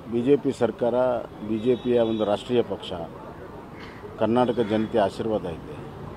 B J P ಸರ್ಕಾರ B J ಪಿಯ ಒಂದು ರಾಷ್ಟ್ರೀಯ ಪಕ್ಷ ಕರ್ನಾಟಕ ಜನತೆ ಆಶೀರ್ವಾದ ಇದೆ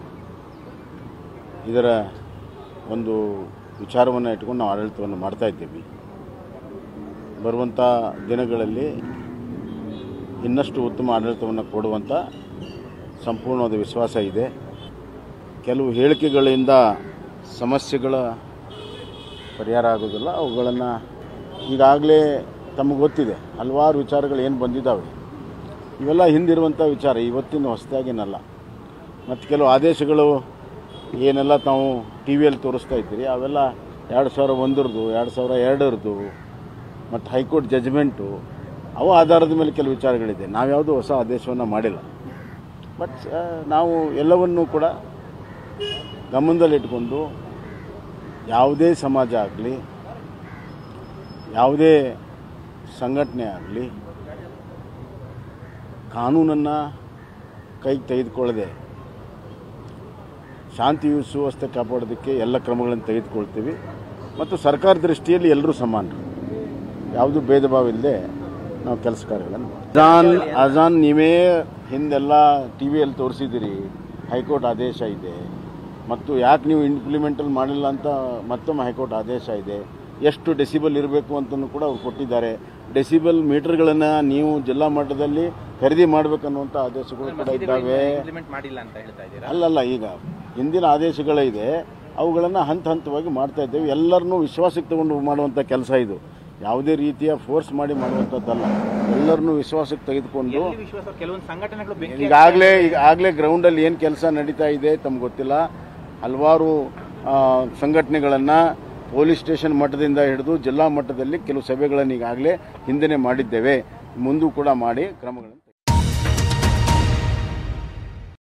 ಇದರ ಒಂದು ವಿಚಾರವನ್ನು ಇಟ್ಕೊಂಡು ನಾವು ಆಡಳಿತವನ್ನು ಮಾಡ್ತಾ ಇದ್ದೀವಿ ಬರುವಂಥ ದಿನಗಳಲ್ಲಿ ಇನ್ನಷ್ಟು ಉತ್ತಮ ಆಡಳಿತವನ್ನು ಕೊಡುವಂಥ ಸಂಪೂರ್ಣವಾದ ವಿಶ್ವಾಸ ಇದೆ ಕೆಲವು ಹೇಳಿಕೆಗಳಿಂದ ಸಮಸ್ಯೆಗಳ ಪರಿಹಾರ ಆಗೋದಿಲ್ಲ ಅವುಗಳನ್ನು ಈಗಾಗಲೇ ತಮಗೆ ಗೊತ್ತಿದೆ ಹಲವಾರು ವಿಚಾರಗಳು ಏನು ಬಂದಿದ್ದಾವೆ ಇವೆಲ್ಲ ಹಿಂದಿರುವಂಥ ವಿಚಾರ ಇವತ್ತಿನ ಹೊಸದಾಗೇನಲ್ಲ ಮತ್ತು ಕೆಲವು ಆದೇಶಗಳು ಏನೆಲ್ಲ ತಾವು ಟಿ ವಿಯಲ್ಲಿ ತೋರಿಸ್ತಾ ಇದ್ದೀರಿ ಅವೆಲ್ಲ ಎರಡು ಸಾವಿರ ಒಂದರದು ಎರಡು ಸಾವಿರ ಎರಡರದು ಮತ್ತು ಹೈಕೋರ್ಟ್ ಜಜ್ಮೆಂಟು ಅವು ಆಧಾರದ ಮೇಲೆ ಕೆಲವು ವಿಚಾರಗಳಿದೆ ನಾವ್ಯಾವುದೂ ಹೊಸ ಆದೇಶವನ್ನು ಮಾಡಿಲ್ಲ ಬಟ್ ನಾವು ಎಲ್ಲವನ್ನೂ ಕೂಡ ಗಮನದಲ್ಲಿಟ್ಕೊಂಡು ಯಾವುದೇ ಸಮಾಜ ಆಗಲಿ ಯಾವುದೇ ಸಂಘಟನೆ ಆಗಲಿ ಕಾನೂನನ್ನು ಕೈಗೆ ತೆಗೆದುಕೊಳ್ಳದೆ ಶಾಂತಿ ಸುವ್ಯವಸ್ಥೆ ಕಾಪಾಡೋದಕ್ಕೆ ಎಲ್ಲ ಕ್ರಮಗಳನ್ನು ತೆಗೆದುಕೊಳ್ತೀವಿ ಮತ್ತು ಸರ್ಕಾರ ದೃಷ್ಟಿಯಲ್ಲಿ ಎಲ್ಲರೂ ಸಮಾನರು ಯಾವುದು ಭೇದ ಭಾವ ಇಲ್ಲದೆ ನಾವು ಕೆಲಸ ಕಾರ್ಯಗಳನ್ನು ಮಾಡ್ತೀವಿ. ಅಜಾನ್ ಅಜಾನ್ ನೀವೇ ಹಿಂದೆಲ್ಲ ಟಿ ವಿಯಲ್ಲಿ ತೋರಿಸಿದ್ದೀರಿ ಹೈಕೋರ್ಟ್ ಆದೇಶ ಇದೆ ಮತ್ತು ಯಾಕೆ ನೀವು ಇಂಪ್ಲಿಮೆಂಟಲ್ಲಿ ಮಾಡಿಲ್ಲ ಅಂತ ಮತ್ತೊಮ್ಮೆ ಹೈಕೋರ್ಟ್ ಆದೇಶ ಇದೆ ಎಷ್ಟು ಡೆಸಿಬಲ್ ಇರಬೇಕು ಅಂತಲೂ ಕೂಡ ಅವ್ರು ಕೊಟ್ಟಿದ್ದಾರೆ ಡೆಸಿಬಲ್ ಮೀಟರ್ಗಳನ್ನು ನೀವು ಜಿಲ್ಲಾ ಮಟ್ಟದಲ್ಲಿ ಖರೀದಿ ಮಾಡಬೇಕನ್ನುವಂಥ ಆದೇಶಗಳು ಕೂಡ ಇದ್ದಾವೆ ಇಂಪ್ಲಿಮೆಂಟ್ ಮಾಡಿಲ್ಲ ಅಂತ ಹೇಳ್ತಾ ಇದ್ದೀರಾ ಅಲ್ಲಲ್ಲ ಈಗ ಹಿಂದಿನ ಆದೇಶಗಳಿದೆ ಅವುಗಳನ್ನು ಹಂತ ಹಂತವಾಗಿ ಮಾಡ್ತಾ ಇದ್ದೇವೆ ಎಲ್ಲರನ್ನೂ ವಿಶ್ವಾಸಕ್ಕೆ ತಗೊಂಡು ಮಾಡುವಂಥ ಕೆಲಸ ಇದು ಯಾವುದೇ ರೀತಿಯ ಫೋರ್ಸ್ ಮಾಡಿ ಮಾಡುವಂಥದ್ದಲ್ಲ ಎಲ್ಲರನ್ನೂ ವಿಶ್ವಾಸಕ್ಕೆ ತೆಗೆದುಕೊಂಡು ಎಲ್ಲಿ ವಿಶ್ವಾಸ ಕೆಲವೊಂದು ಸಂಘಟನೆಗಳು ಬೆಂಕಿ ಈಗಾಗಲೇ ಈಗಾಗಲೇ ಗ್ರೌಂಡಲ್ಲಿ ಏನು ಕೆಲಸ ನಡೀತಾ ಇದೆ ತಮ್ಗೆ ಗೊತ್ತಿಲ್ಲ ಹಲವಾರು ಸಂಘಟನೆಗಳನ್ನು ಪೊಲೀಸ್ ಸ್ಟೇಷನ್ ಮಟ್ಟದಿಂದ ಹಿಡಿದು ಜಿಲ್ಲಾ ಮಟ್ಟದಲ್ಲಿ ಕೆಲವು ಸಭೆಗಳನ್ನು ಈಗಾಗಲೇ ಹಿಂದೆನೇ ಮಾಡಿದ್ದೇವೆ ಮುಂದೂ ಕೂಡ ಮಾಡಿ ಕ್ರಮಗಳನ್ನು